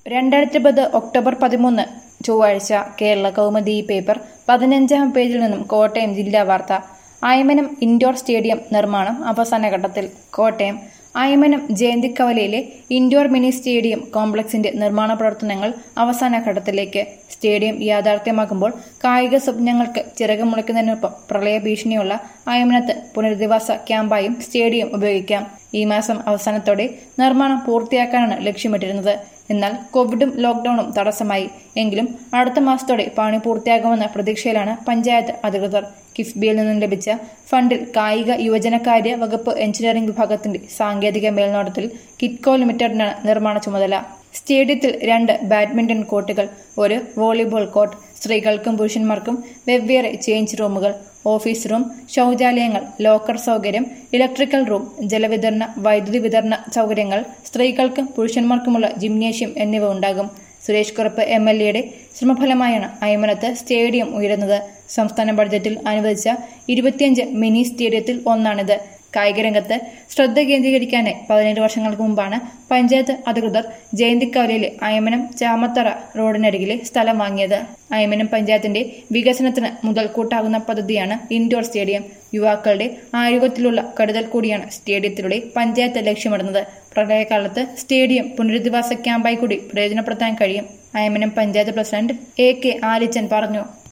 രണ്ടായിരത്തി പത്ത് ഒക്ടോബർ പതിമൂന്ന് ചൊവ്വാഴ്ച കേരള കൗമുദി പേപ്പർ പതിനഞ്ചാം പേജിൽ നിന്നും കോട്ടയം ജില്ലാ വാർത്ത അയമനം ഇൻഡോർ സ്റ്റേഡിയം നിർമ്മാണം അവസാന ഘട്ടത്തിൽ കോട്ടയം അയമനം ജയന്തിക്കവലയിലെ ഇൻഡോർ മിനി സ്റ്റേഡിയം കോംപ്ലക്സിന്റെ നിർമ്മാണ പ്രവർത്തനങ്ങൾ അവസാന ഘട്ടത്തിലേക്ക് സ്റ്റേഡിയം യാഥാർത്ഥ്യമാകുമ്പോൾ കായിക സ്വപ്നങ്ങൾക്ക് ചിറകുമുളയ്ക്കുന്നതിനൊപ്പം പ്രളയ ഭീഷണിയുള്ള അയമനത്ത് പുനരധിവാസ ക്യാമ്പായും സ്റ്റേഡിയം ഉപയോഗിക്കാം ഈ മാസം അവസാനത്തോടെ നിർമ്മാണം പൂർത്തിയാക്കാനാണ് ലക്ഷ്യമിട്ടിരുന്നത് എന്നാൽ കോവിഡും ലോക്ഡൌണും തടസ്സമായി എങ്കിലും അടുത്ത മാസത്തോടെ പണി പൂർത്തിയാകുമെന്ന പ്രതീക്ഷയിലാണ് പഞ്ചായത്ത് അധികൃതർ കിഫ്ബിയിൽ നിന്നും ലഭിച്ച ഫണ്ടിൽ കായിക യുവജനകാര്യ വകുപ്പ് എഞ്ചിനീയറിംഗ് വിഭാഗത്തിന്റെ സാങ്കേതിക മേൽനോട്ടത്തിൽ കിറ്റ്കോ ലിമിറ്റഡിനാണ് നിർമ്മാണ ചുമതല സ്റ്റേഡിയത്തിൽ രണ്ട് ബാഡ്മിന്റൺ കോർട്ടുകൾ ഒരു വോളിബോൾ കോർട്ട് സ്ത്രീകൾക്കും പുരുഷന്മാർക്കും വെവ്വേറെ ചേഞ്ച് റൂമുകൾ ഓഫീസ് റൂം ശൗചാലയങ്ങൾ ലോക്കർ സൗകര്യം ഇലക്ട്രിക്കൽ റൂം ജലവിതരണ വൈദ്യുതി വിതരണ സൗകര്യങ്ങൾ സ്ത്രീകൾക്കും പുരുഷന്മാർക്കുമുള്ള ജിംനേഷ്യം എന്നിവ ഉണ്ടാകും സുരേഷ് കുറുപ്പ് എം എൽ എയുടെ ശ്രമഫലമായാണ് അയമനത്ത് സ്റ്റേഡിയം ഉയരുന്നത് സംസ്ഥാന ബഡ്ജറ്റിൽ അനുവദിച്ച ഇരുപത്തിയഞ്ച് മിനി സ്റ്റേഡിയത്തിൽ ഒന്നാണിത് കായികരംഗത്ത് ശ്രദ്ധ കേന്ദ്രീകരിക്കാനായി പതിനേഴ് വർഷങ്ങൾക്ക് മുമ്പാണ് പഞ്ചായത്ത് അധികൃതർ ജയന്തിക്കവലയിലെ അയമനം ചാമത്തറ റോഡിനരികിലെ സ്ഥലം വാങ്ങിയത് അയമനം പഞ്ചായത്തിന്റെ വികസനത്തിന് മുതൽക്കൂട്ടാകുന്ന പദ്ധതിയാണ് ഇൻഡോർ സ്റ്റേഡിയം യുവാക്കളുടെ ആരോഗ്യത്തിലുള്ള കരുതൽ കൂടിയാണ് സ്റ്റേഡിയത്തിലൂടെ പഞ്ചായത്ത് ലക്ഷ്യമിടുന്നത് പ്രളയകാലത്ത് സ്റ്റേഡിയം പുനരധിവാസ ക്യാമ്പായി കൂടി പ്രയോജനപ്പെടുത്താൻ കഴിയും Aymanam panchayat president A K Alichan പറഞ്ഞു